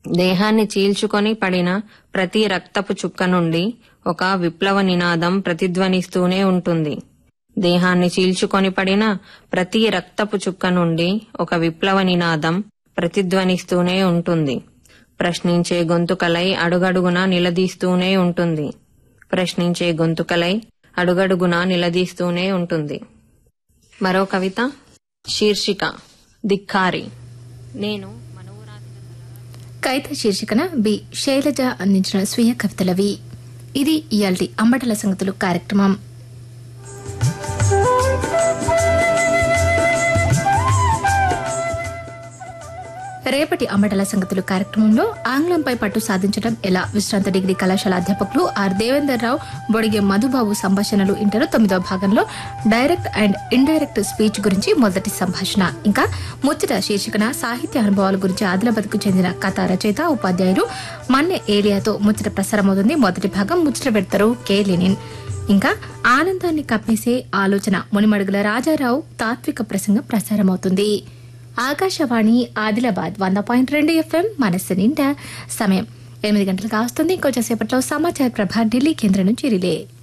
దేహాన్ని చీల్చుకొని పడిన ప్రతి రక్తపు చుక్క నుండి ఒక విప్లవ నినాదం ప్రతిధ్వనిస్తూనే ఉంటుంది దేహాన్ని చీల్చుకొని పడిన ప్రతి రక్తపు చుక్క నుండి ఒక విప్లవ నినాదం ప్రతిధ్వనిస్తూనే ఉంటుంది ప్రశ్నించే గొంతుకలై అడుగడుగునా నిలదీస్తూనే ఉంటుంది ప్రశ్నించే గొంతుకలై అడుగడుగునా నిలదీస్తూనే ఉంటుంది మరో కవిత శీర్షిక ధిక్కారి నేను కైత శీర్షికన బి శైలజ అందించిన స్వీయ కవితలవి ఇది ఇయాల్టి అంబటల సంగతులు కార్యక్రమం రేపటి అంబటల సంగతులు కార్యక్రమంలో ఆంగ్లంపై పట్టు సాధించడం ఎలా విశ్రాంత డిగ్రీ కళాశాల అధ్యాపకులు ఆర్ దేవేందర్ రావు బొడిగే మధుబాబు సంభాషణలు ఇంటర్ తొమ్మిదవ భాగంలో డైరెక్ట్ అండ్ ఇండైరెక్ట్ స్పీచ్ గురించి మొదటి సంభాషణ ఇంకా ముచ్చట శీర్షికన సాహిత్య అనుభవాల గురించి ఆదిలాబాద్ కు చెందిన కథా రచయిత ఉపాధ్యాయుడు మన్నె ఏలియాతో ముచ్చట ప్రసారమవుతుంది మొదటి భాగం ముచ్చట పెడతారు కె లెనిన్ ఇంకా ఆనందాన్ని కప్పేసే ఆలోచన మునిమడుగుల రాజారావు తాత్విక ప్రసంగం ప్రసారమవుతుంది ఆకాశవాణి ఆదిలాబాద్ వంద పాయింట్ రెండు ఎఫ్ఎం మనస్సు నిండా సమయం ఎనిమిది గంటలకు కావస్తుంది ఇంకొంచెం సేపట్లో సమాచార ప్రభ ఢిల్లీ కేంద్రం నుంచి రిలే